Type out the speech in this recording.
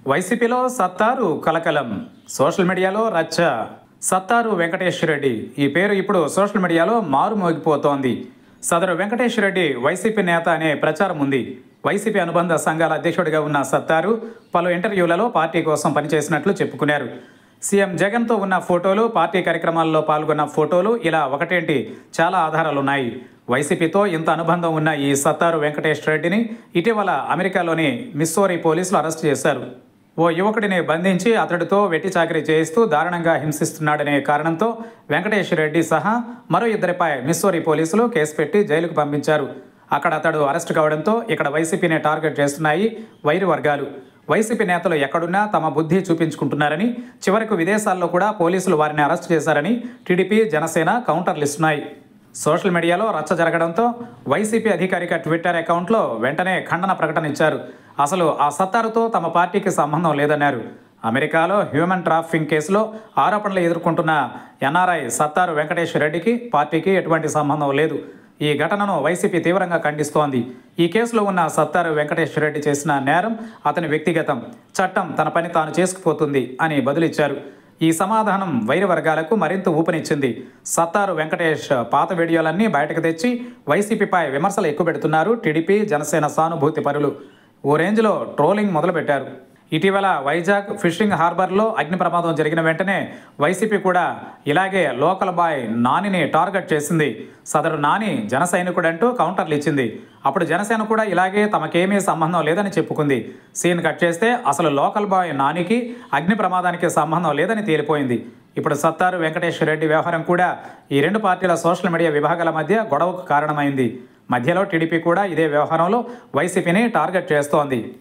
వైసీపీలో సత్తారు కలకలం సోషల్ మీడియాలో రచ్చ సత్తారు వెంకటేష్ రెడ్డి ఈ పేరు ఇప్పుడు సోషల్ మీడియాలో మారుమోగిపోతోంది సదరు వెంకటేష్ రెడ్డి వైసీపీ నేత అనే ప్రచారం ఉంది వైసీపీ అనుబంధ సంఘాల అధ్యక్షుడిగా ఉన్న సత్తారు పలు ఇంటర్వ్యూలలో పార్టీ కోసం పనిచేసినట్లు చెప్పుకున్నారు సీఎం జగన్తో ఉన్న ఫోటోలు పార్టీ కార్యక్రమాల్లో పాల్గొన్న ఫోటోలు ఇలా ఒకటేంటి చాలా ఆధారాలున్నాయి వైసీపీతో ఇంత అనుబంధం ఉన్న ఈ సత్తారు వెంకటేష్ రెడ్డిని ఇటీవల అమెరికాలోని మిస్సోరీ పోలీసులు అరెస్ట్ చేశారు ఓ యువకుడిని బంధించి అతడితో వెట్టి చాకరీ చేయిస్తూ దారుణంగా హింసిస్తున్నాడనే కారణంతో వెంకటేష్ రెడ్డి సహా మరో ఇద్దరిపై మిస్సోరీ పోలీసులు కేసు పెట్టి జైలుకు పంపించారు అక్కడ అతడు అరెస్ట్ కావడంతో ఇక్కడ వైసీపీని టార్గెట్ చేస్తున్నాయి వైరి వర్గాలు వైసీపీ నేతలు ఎక్కడున్నా తమ బుద్ధి చూపించుకుంటున్నారని చివరకు విదేశాల్లో కూడా పోలీసులు వారిని అరెస్ట్ చేశారని టీడీపీ జనసేన కౌంటర్లు ఇస్తున్నాయి సోషల్ మీడియాలో రచ్చ జరగడంతో వైసీపీ అధికారిక ట్విట్టర్ అకౌంట్లో వెంటనే ఖండన ప్రకటన ఇచ్చారు అసలు ఆ సత్తారుతో తమ పార్టీకి సంబంధం లేదన్నారు అమెరికాలో హ్యూమన్ ట్రాఫింగ్ కేసులో ఆరోపణలు ఎదుర్కొంటున్న ఎన్ఆర్ఐ సత్తారు వెంకటేష్ రెడ్డికి పార్టీకి ఎటువంటి సంబంధం లేదు ఈ ఘటనను వైసీపీ తీవ్రంగా ఖండిస్తోంది ఈ కేసులో ఉన్న సత్తారు వెంకటేష్ రెడ్డి చేసిన నేరం అతని వ్యక్తిగతం చట్టం తన పని తాను చేసుకుపోతుంది అని బదులిచ్చారు ఈ సమాధానం వైరి వర్గాలకు మరింత ఊపనిచ్చింది సత్తారు వెంకటేష్ పాత వీడియోలన్నీ బయటకు తెచ్చి వైసీపీపై విమర్శలు ఎక్కుపెడుతున్నారు టీడీపీ జనసేన సానుభూతి పరులు ఓ రేంజ్లో ట్రోలింగ్ మొదలుపెట్టారు ఇటీవల వైజాగ్ ఫిషింగ్ హార్బర్లో అగ్ని ప్రమాదం జరిగిన వెంటనే వైసీపీ కూడా ఇలాగే లోకల్ బాయ్ నానిని టార్గెట్ చేసింది సదరు నాని జన సైనికుడంటూ కౌంటర్లు ఇచ్చింది అప్పుడు జనసేన కూడా ఇలాగే తమకేమీ సంబంధం లేదని చెప్పుకుంది సీన్ కట్ చేస్తే అసలు లోకల్ బాయ్ నానికి అగ్ని ప్రమాదానికి సంబంధం లేదని తేలిపోయింది ఇప్పుడు సత్తారు వెంకటేష్ రెడ్డి వ్యవహారం కూడా ఈ రెండు పార్టీల సోషల్ మీడియా విభాగాల మధ్య గొడవకు కారణమైంది మధ్యలో టీడీపీ కూడా ఇదే వ్యవహారంలో వైసీపీని టార్గెట్ చేస్తోంది